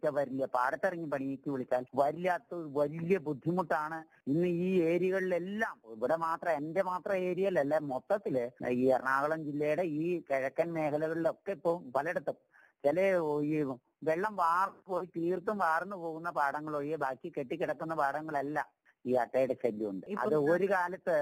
വിളിച്ചാൽ വരില്ല പാടത്തിറങ്ങി പണിക്ക് വിളിച്ചാൽ വരില്ലാത്ത വലിയ ബുദ്ധിമുട്ടാണ് ഇന്ന് ഈ ഏരിയകളിലെല്ലാം ഇവിടെ മാത്രം എന്റെ മാത്രം ഏരിയയിലല്ല മൊത്തത്തില് ഈ എറണാകുളം ജില്ലയുടെ ഈ കിഴക്കൻ മേഖലകളിലൊക്കെ ഇപ്പൊ പലയിടത്തും ചില ഈ വെള്ളം വാർന്നു പോയി തീർത്തും വാർന്നു പോകുന്ന പാടങ്ങൾ ഒഴികെ ബാക്കി കെട്ടിക്കിടക്കുന്ന പാടങ്ങളല്ല ഈ അട്ടയുടെ ശല്യമുണ്ട് ഇപ്പൊ അത് ഒരു കാലത്ത്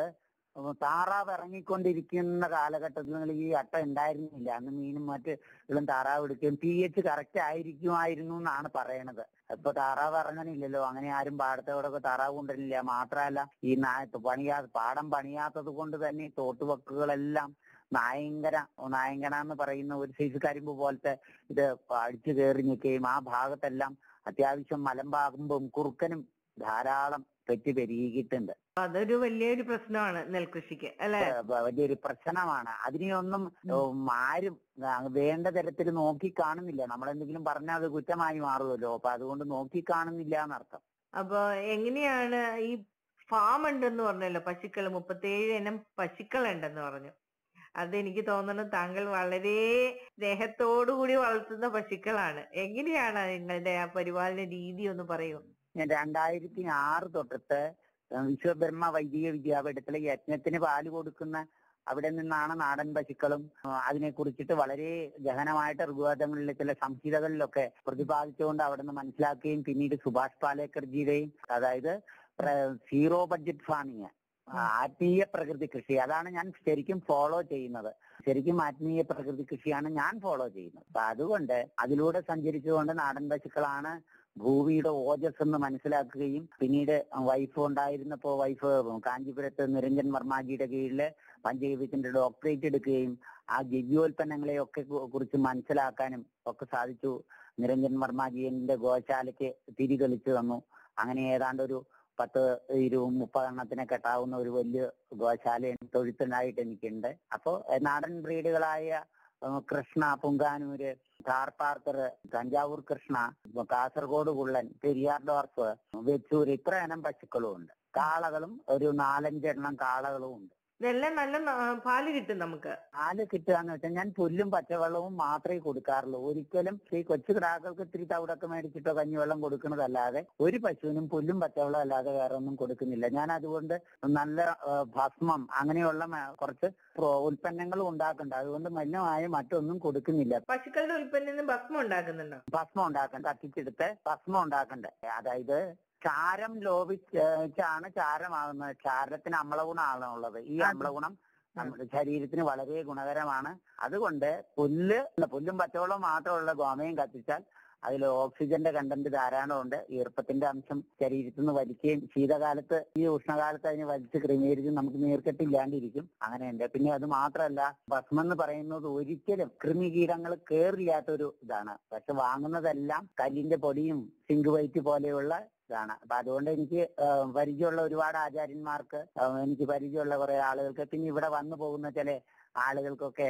താറാവ് ഇറങ്ങിക്കൊണ്ടിരിക്കുന്ന കാലഘട്ടത്തിൽ ഈ അട്ട ഉണ്ടായിരുന്നില്ല അന്ന് മീനും മറ്റ് ഇതും താറാവ് എടുക്കുകയും പി എച്ച് കറക്റ്റ് ആയിരിക്കുമായിരുന്നു എന്നാണ് പറയണത് ഇപ്പൊ താറാവ് ഇറങ്ങണില്ലല്ലോ അങ്ങനെ ആരും പാടത്തോടൊക്കെ താറാവ് കൊണ്ടുവരില്ല മാത്രമല്ല ഈ നായ പണിയാ പാടം പണിയാത്തത് കൊണ്ട് തന്നെ ഈ തോട്ടുവക്കുകളെല്ലാം നായങ്കര നായങ്കന എന്ന് പറയുന്ന ഒരു സൈസ് കരിമ്പ് പോലത്തെ ഇത് അടിച്ചു കയറി നിൽക്കുകയും ആ ഭാഗത്തെല്ലാം അത്യാവശ്യം മലമ്പാകുമ്പും കുറുക്കനും ധാരാളം പെറ്റി പെരുകിയിട്ടുണ്ട് അതൊരു വലിയൊരു പ്രശ്നമാണ് നെൽകൃഷിക്ക് അല്ലെ ഏഹ് വലിയൊരു പ്രശ്നമാണ് അതിനെയൊന്നും ഉം, ആരും ആ, വേണ്ട തരത്തിൽ നോക്കി കാണുന്നില്ല നമ്മളെന്തെങ്കിലും പറഞ്ഞാൽ അത് കുറ്റമായി മാറുമല്ലോ അപ്പൊ അതുകൊണ്ട് നോക്കി കാണുന്നില്ല എന്നർത്ഥം അപ്പൊ എങ്ങനെയാണ് ഈ ഫാം ഉണ്ടെന്ന് പറഞ്ഞല്ലോ പശുക്കൾ മുപ്പത്തേഴ് ഇനം പശുക്കൾ ഉണ്ടെന്ന് പറഞ്ഞു അതെനിക്ക് തോന്നുന്നു താങ്കൾ വളരെ സ്നേഹത്തോടുകൂടി വളർത്തുന്ന പശുക്കളാണ് എങ്ങനെയാണ് നിങ്ങളുടെ ആ പരിപാലന രീതി ഒന്ന് പറയൂ ഞാൻ രണ്ടായിരത്തി ആറ് തൊട്ടിട്ട് വിശ്വബ്രഹ്മ വൈദിക വിദ്യാപീഠത്തിലെ യജ്ഞത്തിന് പാല് കൊടുക്കുന്ന അവിടെ നിന്നാണ് നാടൻ പശുക്കളും ആ, അതിനെ കുറിച്ചിട്ട് വളരെ ഗഹനമായിട്ട് ഋഗ്വേദങ്ങളിലെ ചില സംഹിതകളിലൊക്കെ പ്രതിപാദിച്ചുകൊണ്ട് അവിടെ നിന്ന് മനസ്സിലാക്കുകയും പിന്നീട് സുഭാഷ് പാലേക്കർജിയുടെയും അതായത് പ്ര- സീറോ ബഡ്ജറ്റ് ഫാമിങ് ആത്മീയ പ്രകൃതി കൃഷി അതാണ് ഞാൻ ശരിക്കും ഫോളോ ചെയ്യുന്നത് ശരിക്കും ആത്മീയ പ്രകൃതി കൃഷിയാണ് ഞാൻ ഫോളോ ചെയ്യുന്നത് അപ്പൊ അതുകൊണ്ട് അതിലൂടെ സഞ്ചരിച്ചുകൊണ്ട് നാടൻ പശുക്കളാണ് ഭൂമിയുടെ ഓജസ് എന്ന് മനസ്സിലാക്കുകയും പിന്നീട് വൈഫ് ഉണ്ടായിരുന്നപ്പോ വൈഫ് കാഞ്ചീപുരത്ത് നിരഞ്ജൻ വർമാജിയുടെ കീഴില് പഞ്ചഗവ്യത്തിന്റെ ഡോക്ടറേറ്റ് എടുക്കുകയും ആ ദിവ്യോൽപ്പന്നങ്ങളെയൊക്കെ കു- കുറിച്ച് മനസ്സിലാക്കാനും ഒക്കെ സാധിച്ചു നിരഞ്ജൻ വർമാജിന്റെ ഗോശാലയ്ക്ക് തിരിതെളിച്ചു തന്നു അങ്ങനെ ഏതാണ്ട് ഒരു പത്ത് ഇരുപത് മുപ്പതെണ്ണത്തിനെ കെട്ടാവുന്ന ഒരു വലിയ ഗോശാല തൊഴുത്തിനായിട്ട് എനിക്കുണ്ട് അപ്പോ എ, നാടൻ ബ്രീഡുകളായ ഏഹ്, കൃഷ്ണ പുങ്കാനൂര് കാർപ്പാർക്കർ തഞ്ചാവൂർ കൃഷ്ണ കാസർഗോഡ് കുള്ളൻ പെരിയാർ ഡോർഫ് വെച്ചൂർ ഇത്ര ഇനം പശുക്കളും ഉണ്ട് കാളകളും ഒരു നാലഞ്ചെണ്ണം കാളകളും ഉണ്ട് ഇതെല്ലാം നല്ല ന- പാല് കിട്ടും നമുക്ക് പാല് കിട്ടുകയെന്ന് വെച്ചാൽ ഞാൻ പുല്ലും പച്ചവെള്ളവും മാത്രമേ കൊടുക്കാറുള്ളൂ ഒരിക്കലും ഈ കൊച്ചു കിടാക്കൾക്ക് ഇത്തിരി തവിടൊക്കെ മേടിച്ചിട്ടോ കഞ്ഞിവെള്ളം കൊടുക്കുന്നതല്ലാതെ ഒരു പശുവിനും പുല്ലും പച്ചവെള്ളം അല്ലാതെ വേറെ ഒന്നും കൊടുക്കുന്നില്ല ഞാൻ അതുകൊണ്ട് നല്ല ആ, ഭസ്മം അങ്ങനെയുള്ള മ- കുറച്ച് പ്രോ- ഉൽപ്പന്നങ്ങളും ഉണ്ടാക്കുന്നുണ്ട് അതുകൊണ്ട് മലിനമായ മറ്റൊന്നും കൊടുക്കുന്നില്ല പശുക്കളുടെ ഉൽപ്പന്നം ഭസ്മം ഉണ്ടാക്കുന്നുണ്ടോ ഭസ്മം ഉണ്ടാക്കണ്ട കത്തിച്ചെടുത്ത് ഭസ്മം ഉണ്ടാക്കണ്ടേ അതായത് ചാരം ലോപിച്ചാണ് ചാരമാകുന്നത് ചാരത്തിന് അമ്ലഗുണമാണ് ഉള്ളത് ഈ അമ്ലഗുണം നമ്മുടെ ശരീരത്തിന് വളരെ ഗുണകരമാണ് അതുകൊണ്ട് പുല്ല് അല്ല, പുല്ലും പച്ചവെള്ളവും മാത്രമുള്ള ഗോമയം കത്തിച്ചാൽ അതിൽ ഓക്സിജന്റെ കണ്ടന്റ് ധാരാളം ഉണ്ട് ഈർപ്പത്തിന്റെ അംശം ശരീരത്തിൽ നിന്ന് വലിക്കുകയും ശീതകാലത്ത് ഈ ഉഷ്ണകാലത്ത് അതിനെ വലിച്ച് ക്രമീകരിച്ച് നമുക്ക് നീർക്കെട്ടില്ലാണ്ടിരിക്കും അങ്ങനെയുണ്ട് പിന്നെ അത് മാത്രമല്ല ഭസ്മം എന്ന് പറയുന്നത് ഒരിക്കലും കൃമികീടങ്ങൾ കേറില്ലാത്തൊരു ഇതാണ് പക്ഷെ വാങ്ങുന്നതെല്ലാം കല്ലിന്റെ പൊടിയും സിങ്ക് വൈറ്റ് പോലെയുള്ള ഇതാണ് അപ്പൊ അതുകൊണ്ട് എനിക്ക് ആ, പരിചയമുള്ള ഒരുപാട് ആചാര്യന്മാർക്ക് ആ, എനിക്ക് പരിചയമുള്ള കുറെ ആളുകൾക്ക് പിന്നെ ഇവിടെ വന്നു പോകുന്ന ചില ആളുകൾക്കൊക്കെ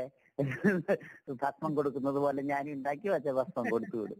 ഭസ്മം കൊടുക്കുന്നത് പോലെ ഞാൻ ഉണ്ടാക്കി വെച്ച ഭസ്മം കൊടുത്തു വിടും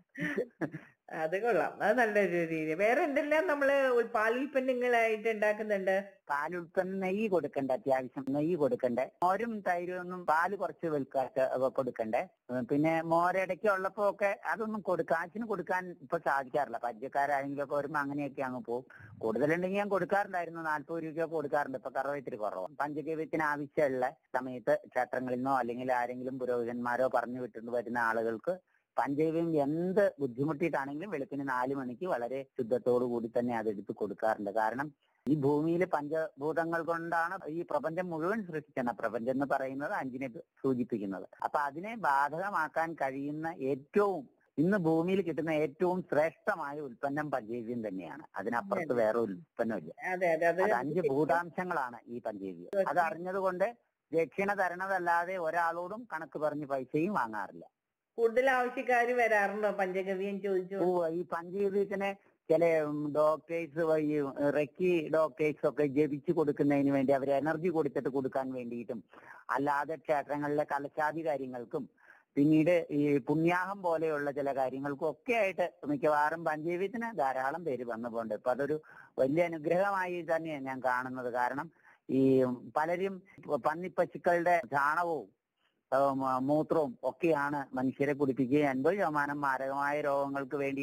അത് കൊള്ളാം അത് നല്ലൊരു രീതി വേറെ എന്തെല്ലാം നമ്മള് ഉൽ- പാലുൽപ്പന്നങ്ങളായിട്ട് ഉണ്ടാക്കുന്നുണ്ട് പാലുൽപ്പന്നം നെയ്യ് കൊടുക്കണ്ട അത്യാവശ്യം നെയ്യ് കൊടുക്കണ്ടേ മോരും തൈരും ഒന്നും പാല് കുറച്ച് വിൽക്കാത്ത കൊടുക്കണ്ടേ ഉം, പിന്നെ മോരടയ്ക്ക് ഉള്ളപ്പോ ഒക്കെ അതൊന്നും കൊടു കാശിന് കൊടുക്കാൻ ഇപ്പൊ സാധിക്കാറില്ല പരിചയക്കാരാരെങ്കിലും ഒക്കെ വരുമ്പോ അങ്ങനെയൊക്കെ അങ്ങ് പോകും കൂടുതലുണ്ടെങ്കിൽ ഞാൻ കൊടുക്കാറുണ്ടായിരുന്നു നാല്പത് രൂപയൊക്കെ കൊടുക്കാറുണ്ട് ഇപ്പൊ കറവ ഇത്തിരി കുറവാണ് പഞ്ചഗവ്യത്തിന് ആവശ്യമുള്ള സമയത്ത് ക്ഷേത്രങ്ങളിൽ നിന്നോ അല്ലെങ്കിൽ ആരെങ്കിലും പുരോഹിതന്മാരോ പറഞ്ഞു വിട്ടിട്ട് വരുന്ന ആളുകൾക്ക് പഞ്ചഗവ്യം എന്ത് ബുദ്ധിമുട്ടിയിട്ടാണെങ്കിലും വെളുപ്പിന് നാല് മണിക്ക് വളരെ ശുദ്ധത്തോടു കൂടി തന്നെ അതെടുത്ത് കൊടുക്കാറുണ്ട് കാരണം ഈ ഭൂമിയിലെ പഞ്ചഭൂതങ്ങൾ കൊണ്ടാണ് ഈ പ്രപഞ്ചം മുഴുവൻ സൃഷ്ടിക്കുന്നത് പ്രപഞ്ചം എന്ന് പറയുന്നത് അഞ്ചിനെ സൂചിപ്പിക്കുന്നത് അപ്പൊ അതിനെ ബാധകമാക്കാൻ കഴിയുന്ന ഏറ്റവും ഇന്ന് ഭൂമിയിൽ കിട്ടുന്ന ഏറ്റവും ശ്രേഷ്ഠമായ ഉൽപ്പന്നം പഞ്ചഗവ്യം തന്നെയാണ് അതിനപ്പുറത്ത് വേറെ ഉൽപ്പന്നമില്ല അതെ അതെ അത് അത് അഞ്ച് ഭൂതാംശങ്ങളാണ് ഈ പഞ്ചഗവ്യം അത് അറിഞ്ഞതുകൊണ്ട് ദക്ഷിണ തരണതല്ലാതെ ഒരാളോടും കണക്ക് പറഞ്ഞ് പൈസയും വാങ്ങാറില്ല കൂടുതൽ ആവശ്യക്കാര് വരാറുണ്ടോ പഞ്ചഗവ്യം ചോദിച്ചു ഓ ഈ പഞ്ചഗവ്യത്തിന് ചില ഡോക്ടേഴ്സ് വഴി റെക്കി ഡോക്ടേഴ്സ് ഒക്കെ ജപിച്ചു കൊടുക്കുന്നതിന് വേണ്ടി അവർ എനർജി കൊടുത്തിട്ട് കൊടുക്കാൻ വേണ്ടിയിട്ടും അല്ലാതെ ക്ഷേത്രങ്ങളിലെ കലശാദി കാര്യങ്ങൾക്കും പിന്നീട് ഈ പുണ്യാഹം പോലെയുള്ള ചില കാര്യങ്ങൾക്കും ഒക്കെ ആയിട്ട് മിക്കവാറും പഞ്ചഗവ്യത്തിന് ധാരാളം പേര് വന്നു പോകുന്നുണ്ട് ഇപ്പൊ അതൊരു വലിയ അനുഗ്രഹമായി തന്നെയാണ് ഞാൻ കാണുന്നത് കാരണം ഈ പലരും പന്നിപ്പശുക്കളുടെ ചാണകവും ആ, മൂത്രവും ഒക്കെയാണ് മനുഷ്യരെ കുടിപ്പിക്കുകയും അൻപത് ശതമാനം മാരകമായ രോഗങ്ങൾക്ക് വേണ്ടി